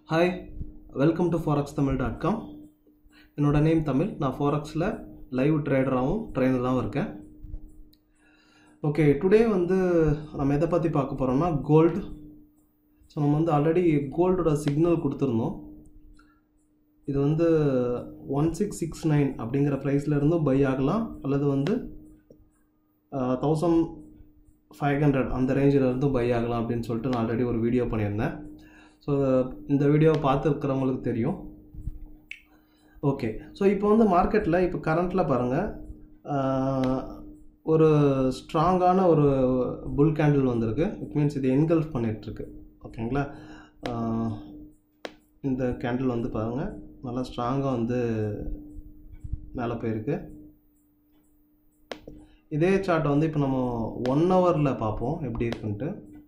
hi welcome to forex Tamil dot com என்னோட name Tamil நான் ஃபாரக்ஸில் லைவ் ட்ரேடராகவும் ட்ரெயினராகவும் இருக்கேன் ஓகே டுடே வந்து நம்ம எதை பற்றி பார்க்க போகிறோம்னா கோல்டு ஸோ நம்ம வந்து ஆல்ரெடி கோல்டோட சிக்னல் கொடுத்துருந்தோம் இது வந்து ஒன் சிக்ஸ் சிக்ஸ் நைன் அப்படிங்கிற ப்ரைஸில் இருந்தும் பை ஆகலாம் அல்லது வந்து தௌசண்ட் ஃபைவ் ஹண்ட்ரட் அந்த ரேஞ்சில் இருந்தும் பை ஆகலாம் அப்படின்னு சொல்லிட்டு நான் ஆல்ரெடி ஒரு வீடியோ பண்ணியிருந்தேன் ஸோ இந்த வீடியோவை பார்த்துருக்கிறவங்களுக்கு தெரியும் ஓகே ஸோ இப்போ வந்து மார்க்கெட்டில் இப்போ கரண்ட்டில் பாருங்கள் ஒரு ஸ்ட்ராங்கான ஒரு புல் கேண்டில் வந்திருக்கு இட் மீன்ஸ் இது என்கல்ஃப் பண்ணிகிட்ருக்கு ஓகேங்களா இந்த கேண்டில் வந்து பாருங்கள் நல்லா ஸ்ட்ராங்காக வந்து மேலே போயிருக்கு இதே சார்ட் வந்து இப்போ நம்ம ஒன் ஹவரில் பார்ப்போம் எப்படி இருக்குன்ட்டு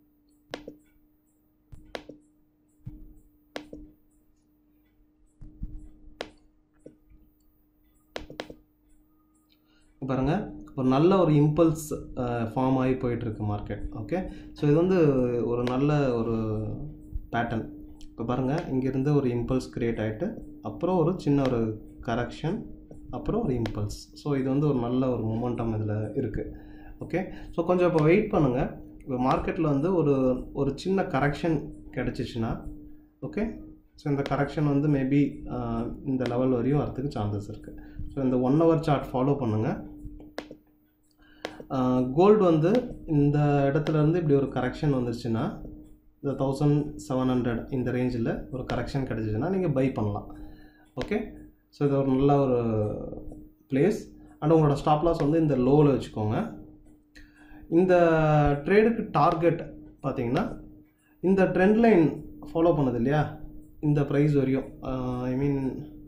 பாருங்கள் ஒரு நல்ல ஒரு இம்பல்ஸ் ஃபார்ம் ஆகி போயிட்டுருக்கு மார்க்கெட் ஓகே ஸோ இது வந்து ஒரு நல்ல ஒரு பேட்டர்ன் இப்போ பாருங்கள் இங்கேருந்து ஒரு இம்பல்ஸ் க்ரியேட் ஆகிட்டு அப்புறம் ஒரு சின்ன ஒரு கரெக்ஷன் அப்புறம் ஒரு இம்பல்ஸ் ஸோ இது வந்து ஒரு நல்ல ஒரு மொமெண்டம் இதில் இருக்குது ஓகே ஸோ கொஞ்சம் இப்போ வெயிட் பண்ணுங்கள் இப்போ மார்க்கெட்டில் வந்து ஒரு ஒரு சின்ன கரெக்ஷன் கிடச்சிச்சின்னா ஓகே ஸோ இந்த கரெக்ஷன் வந்து மேபி இந்த லெவல் வரையும் வரதுக்கு சான்சஸ் இருக்குது ஸோ இந்த ஒன் ஹவர் சார்ட் ஃபாலோ பண்ணுங்கள் கோல்டு வந்து இந்த இடத்துல இருந்து இப்படி ஒரு கரெக்ஷன் வந்துருச்சுன்னா இந்த தௌசண்ட் செவன் ஹண்ட்ரட் இந்த ரேஞ்சில் ஒரு கரெக்ஷன் கிடச்சிச்சின்னா நீங்கள் பை பண்ணலாம் ஓகே ஸோ இது ஒரு நல்ல ஒரு பிளேஸ் அண்ட் உங்களோட ஸ்டாப் லாஸ் வந்து இந்த லோவில் வச்சுக்கோங்க இந்த ட்ரேடுக்கு டார்கெட் பார்த்தீங்கன்னா இந்த ட்ரெண்ட் லைன் ஃபாலோ பண்ணது இல்லையா இந்த ப்ரைஸ் வரையும் ஐ மீன்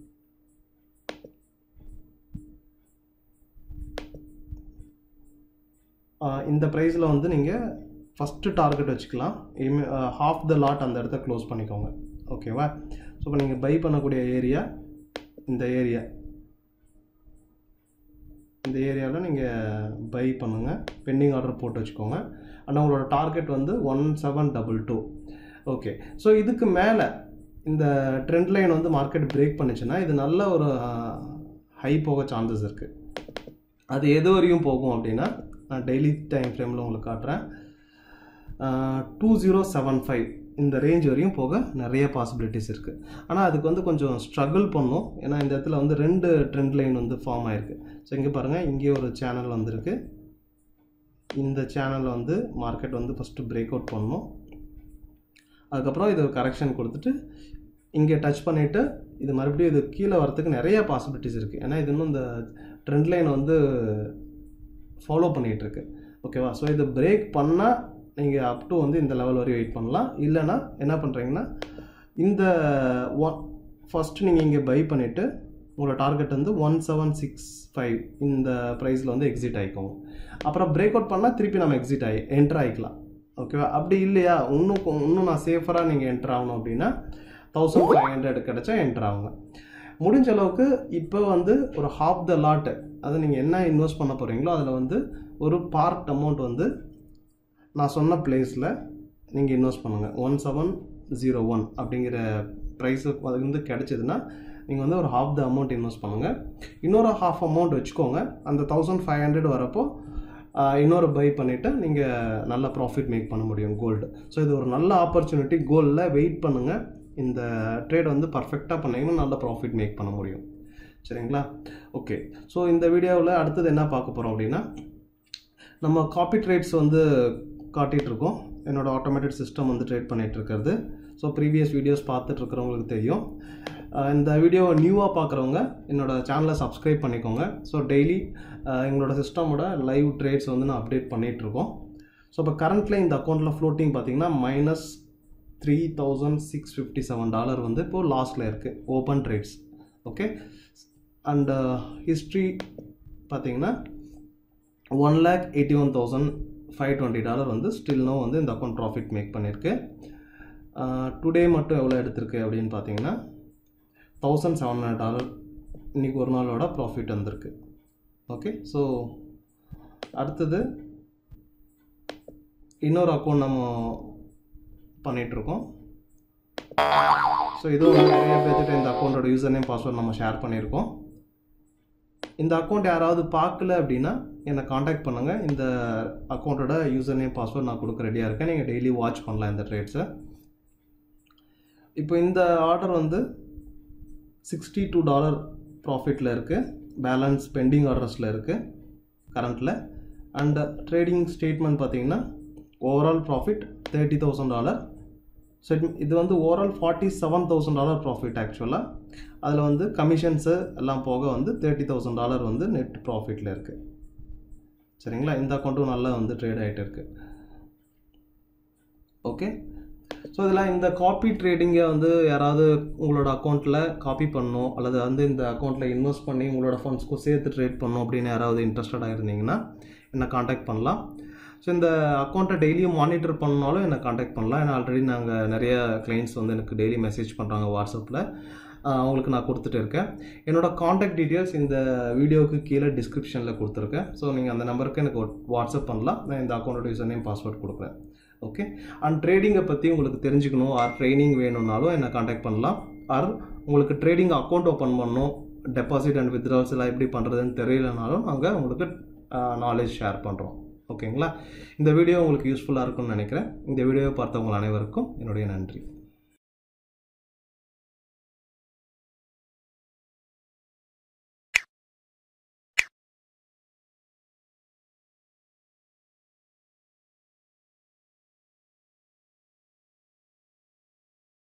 இந்த ப்ரைஸில் வந்து நீங்கள் ஃபஸ்ட்டு டார்கெட் வச்சுக்கலாம் ஹாஃப் த லாட் அந்த இடத்த க்ளோஸ் பண்ணிக்கோங்க ஓகேவா ஸோ இப்போ நீங்கள் பை பண்ணக்கூடிய ஏரியா இந்த ஏரியா இந்த ஏரியாவில் நீங்கள் பை பண்ணுங்கள் பெண்டிங் ஆர்டர் போட்டு வச்சுக்கோங்க ஆனால் உங்களோட டார்கெட் வந்து one seven double two okay so இதுக்கு மேலே இந்த ட்ரெண்ட் லைன் வந்து மார்க்கெட் பிரேக் பண்ணிச்சுன்னா இது நல்ல ஒரு ஹை போக சான்சஸ் இருக்குது அது எது வரையும் போகும் அப்படின்னா நான் டெய்லி டைம் ஃப்ரேமில் உங்களுக்கு காட்டுறேன் டூ ஜீரோ செவன் ஃபைவ் இந்த ரேஞ்ச் வரையும் போக நிறைய பாசிபிலிட்டிஸ் இருக்குது ஆனால் அதுக்கு வந்து கொஞ்சம் ஸ்ட்ரகிள் பண்ணும் ஏன்னா இந்த இடத்துல வந்து ரெண்டு ட்ரெண்ட் லைன் வந்து ஃபார்ம் ஆகிருக்கு ஸோ இங்கே பாருங்கள் இங்கே ஒரு சேனல் வந்திருக்கு இந்த சேனல் வந்து மார்க்கெட் வந்து ஃபஸ்ட்டு பிரேக் அவுட் பண்ணணும் அதுக்கப்புறம் இது கரெக்ஷன் கொடுத்துட்டு இங்கே டச் பண்ணிவிட்டு இது மறுபடியும் இது கீழே வரத்துக்கு நிறைய பாசிபிலிட்டிஸ் இருக்குது ஏன்னா இது இன்னும் இந்த ட்ரெண்ட் லைன் வந்து ஃபாலோ பண்ணிகிட்ருக்கு ஓகேவா ஸோ இதை பிரேக் பண்ணால் நீங்கள் அப் டு வந்து இந்த லெவல் வரையும் வெயிட் பண்ணலாம் இல்லைனா என்ன பண்ணுறீங்கன்னா இந்த ஒன் ஃபஸ்ட்டு நீங்கள் இங்கே பை பண்ணிவிட்டு உங்களோட டார்கெட் வந்து ஒன் செவன் சிக்ஸ் ஃபைவ் இந்த ப்ரைஸில் வந்து எக்ஸிட் ஆகிக்கோங்க அப்புறம் பிரேக் அவுட் பண்ணால் திருப்பி நம்ம எக்ஸிட் ஆகி என்ட்ரு ஆகிக்கலாம் ஓகேவா அப்படி இல்லையா இன்னும் இன்னும் நான் சேஃபராக நீங்கள் என்ட்ரு ஆகணும் அப்படின்னா தௌசண்ட் ஃபைவ் ஹண்ட்ரட் கிடச்சா என்ட்ரு ஆகுங்க முடிஞ்ச அளவுக்கு இப்போ வந்து ஒரு ஹாஃப் த லாட்டு அதை நீங்கள் என்ன இன்வெஸ்ட் பண்ண போகிறீங்களோ அதில் வந்து ஒரு பார்ட் அமௌண்ட் வந்து நான் சொன்ன பிளேஸில் நீங்கள் இன்வெஸ்ட் பண்ணுங்கள் ஒன் செவன் ஜீரோ ஒன் அப்படிங்கிற ப்ரைஸு வந்து கிடச்சிதுன்னா நீங்கள் வந்து ஒரு ஹாஃப் த அமௌண்ட் இன்வெஸ்ட் பண்ணுங்கள் இன்னொரு ஹாஃப் அமௌண்ட் வச்சுக்கோங்க அந்த தௌசண்ட் ஃபைவ் ஹண்ட்ரட் வரப்போ இன்னொரு பை பண்ணிவிட்டு நீங்கள் நல்ல ப்ராஃபிட் மேக் பண்ண முடியும் கோல்டு ஸோ இது ஒரு நல்ல ஆப்பர்ச்சுனிட்டி கோல்டில் வெயிட் பண்ணுங்கள் இந்த ட்ரேட் வந்து பர்ஃபெக்டாக பண்ணிங்கன்னா நல்ல ப்ராஃபிட் மேக் பண்ண முடியும் சரிங்களா ஓகே ஸோ இந்த வீடியோவில் அடுத்தது என்ன பார்க்க போகிறோம் அப்படின்னா நம்ம காப்பி ட்ரேட்ஸ் வந்து காட்டிகிட்ருக்கோம் என்னோடய ஆட்டோமேட்டிக் சிஸ்டம் வந்து ட்ரேட் பண்ணிகிட்ருக்கிறது ஸோ ப்ரீவியஸ் வீடியோஸ் பார்த்துட்ருக்கிறவங்களுக்கு தெரியும் இந்த வீடியோவை நியூவாக பார்க்குறவங்க என்னோடய சேனலை சப்ஸ்கிரைப் பண்ணிக்கோங்க ஸோ டெய்லி எங்களோட சிஸ்டமோட லைவ் ட்ரேட்ஸ் வந்து நான் அப்டேட் பண்ணிகிட்ருக்கோம் ஸோ இப்போ கரண்ட்டில் இந்த அக்கௌண்ட்டில் ஃப்ளோட்டிங் பார்த்தீங்கன்னா minus three thousand six fifty seven dollar வந்து இப்போது லாஸ்ட்டில் இருக்குது open trades okay and history பார்த்தீங்கன்னா one lakh eighty one thousand five twenty dollar வந்து ஸ்டில்னோ வந்து இந்த அக்கௌண்ட் ப்ராஃபிட் மேக் பண்ணியிருக்கு டுடே மட்டும் எவ்வளோ எடுத்திருக்கு அப்படின்னு பார்த்தீங்கன்னா தௌசண்ட் செவன் ஹண்ட்ரட் டாலர் இன்றைக்கி ஒரு நாளோட ப்ராஃபிட் வந்திருக்கு ஓகே ஸோ அடுத்தது இன்னொரு அக்கௌண்ட் நம்ம பண்ணிகிட்ருக்கோம் ஸோ இதுவும் வந்து நிறைய பேர்த்திட்ட இந்த அக்கௌண்ட்டோட யூசர் நேம் பாஸ்வேர்ட் நம்ம ஷேர் பண்ணியிருக்கோம் இந்த அக்கௌண்ட் யாராவது பார்க்கல அப்படின்னா என்னை காண்டாக்ட் பண்ணுங்கள் இந்த அக்கௌண்ட்டோட யூசர் நேம் பாஸ்வேர்ட் நான் கொடுக்க ரெடியாக இருக்கேன் நீங்கள் டெய்லி வாட்ச் பண்ணலாம் இந்த ட்ரேட்ஸை இப்போ இந்த ஆர்டர் வந்து சிக்ஸ்டி டூ டாலர் ப்ராஃபிட்டில் இருக்குது பேலன்ஸ் பெண்டிங் ஆர்டர்ஸில் இருக்குது கரண்ட்டில் அண்ட் ட்ரேடிங் ஸ்டேட்மெண்ட் பார்த்தீங்கன்னா overall profit thirty thousand dollar so இது வந்து overall forty seven thousand dollar profit ஆக்சுவலாக அதில் வந்து கமிஷன்ஸு எல்லாம் போக வந்து தேர்ட்டி தௌசண்ட் டாலர் வந்து நெட் ப்ராஃபிட்டில் இருக்குது சரிங்களா இந்த அக்கௌண்ட்டும் நல்லா வந்து ட்ரேட் ஆகிட்டு இருக்கு ஓகே ஸோ இதில் இந்த காப்பி ட்ரேடிங்கை வந்து யாராவது உங்களோட அக்கௌண்ட்டில் காப்பி பண்ணணும் அல்லது வந்து இந்த அக்கௌண்ட்டில் இன்வெஸ்ட் பண்ணி உங்களோட ஃபண்ட்ஸ்க்கும் சேர்த்து ட்ரேட் பண்ணணும் அப்படின்னு யாராவது இன்ட்ரெஸ்டடாக இருந்தீங்கன்னா என்னை காண்டாக்ட் பண்ணலாம் ஸோ இந்த அக்கௌண்ட்டை டெய்லியும் மானிட்டர் பண்ணாலும் என்னை காண்டாக்ட் பண்ணலாம் ஏன்னா ஆல்ரெடி நாங்கள் நிறைய கிளைண்ட்ஸ் வந்து எனக்கு டெய்லி மெசேஜ் பண்ணுறாங்க வாட்ஸ்அப்பில் அவங்களுக்கு நான் கொடுத்துட்டு இருக்கேன் என்னோடய காண்டாக்ட் டீட்டெயில்ஸ் இந்த வீடியோவுக்கு கீழே டிஸ்கிரிப்ஷனில் கொடுத்துருக்கேன் ஸோ நீங்கள் அந்த நம்பருக்கு எனக்கு வாட்ஸ்அப் பண்ணலாம் நான் இந்த அக்கௌண்ட்டோட யூசர் நேம் பாஸ்வேர்ட் கொடுக்குறேன் ஓகே அண்ட் ட்ரேடிங்கை பற்றி உங்களுக்கு தெரிஞ்சுக்கணும் ஆர் ட்ரைனிங் வேணும்னாலும் என்னை காண்டாக்ட் பண்ணலாம் ஆர் உங்களுக்கு ட்ரேடிங் அக்கௌண்ட் ஓப்பன் பண்ணணும் டெபாசிட் அண்ட் வித்ட்ரால்ஸ் எல்லாம் எப்படி பண்ணுறதுன்னு தெரியலனாலும் நாங்கள் உங்களுக்கு நாலேஜ் ஷேர் பண்ணுறோம் ஓகேங்களா இந்த வீடியோ உங்களுக்கு யூஸ்ஃபுல்லாக இருக்கும்னு நினைக்கிறேன் இந்த வீடியோவை பார்த்தவங்க அனைவருக்கும் என்னுடைய நன்றி